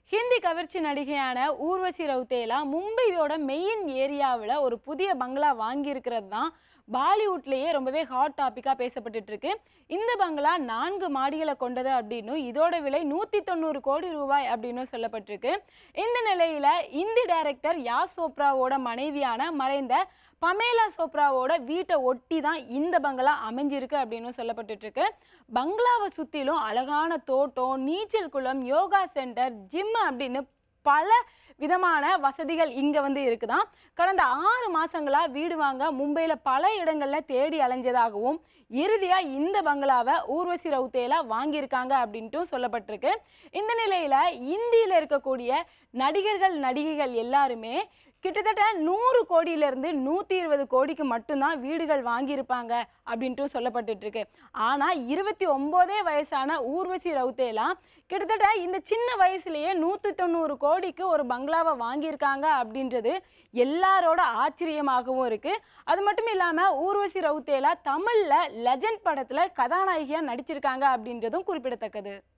ஹிந்தி கவர்ச்சி நடிகையான ஊர்வசி ரவுத்தேலா மும்பையோட மெயின் ஏரியாவில் ஒரு புதிய பங்களா வாங்கியிருக்கிறது தான் பாலிவுட்லேயே ரொம்பவே ஹாட் டாப்பிக்காக பேசப்பட்டுட்டு இருக்கு இந்த பங்களா நான்கு மாடிகளை கொண்டது அப்படின்னும் இதோட விலை நூற்றி தொண்ணூறு கோடி ரூபாய் அப்படின்னும் சொல்லப்பட்டிருக்கு இந்த நிலையில் இந்தி டைரக்டர் யாஸ் சோப்ராவோட மனைவியான மறைந்த பமேலா சோப்ராவோட வீட்டை ஒட்டி தான் இந்த பங்களா அமைஞ்சிருக்கு அப்படின்னு சொல்லப்பட்டுட்டு இருக்கு பங்களாவை சுற்றிலும் அழகான தோட்டம் நீச்சல் குளம் யோகா சென்டர் ஜிம் அப்படின்னு பல விதமான வசதிகள் இங்கே வந்து இருக்குதாம் கடந்த ஆறு மாசங்களா வீடு வாங்க மும்பையில் பல இடங்களில் தேடி அலைஞ்சதாகவும் இறுதியாக இந்த பங்களாவை ஊர்வசி ரவுத்தேலா வாங்கியிருக்காங்க அப்படின்ட்டும் சொல்லப்பட்டிருக்கு இந்த நிலையில் இந்தியில் இருக்கக்கூடிய நடிகர்கள் நடிகைகள் எல்லாருமே கிட்டத்தட்ட நூறு கோடியிலிருந்து நூற்றி இருபது கோடிக்கு மட்டும்தான் வீடுகள் வாங்கியிருப்பாங்க அப்படின்ட்டு சொல்லப்பட்டுட்டு இருக்கு ஆனால் இருபத்தி ஒம்போதே வயசான ஊர்வசி ரவுத்தேலா கிட்டத்தட்ட இந்த சின்ன வயசுலயே நூற்றி தொண்ணூறு கோடிக்கு ஒரு பங்களாவை வாங்கியிருக்காங்க அப்படின்றது எல்லாரோட ஆச்சரியமாகவும் இருக்கு அது மட்டும் இல்லாமல் ஊர்வசி ரவுத்தேலா தமிழில் லெஜண்ட் படத்தில் கதாநாயகியாக நடிச்சிருக்காங்க அப்படின்றதும் குறிப்பிடத்தக்கது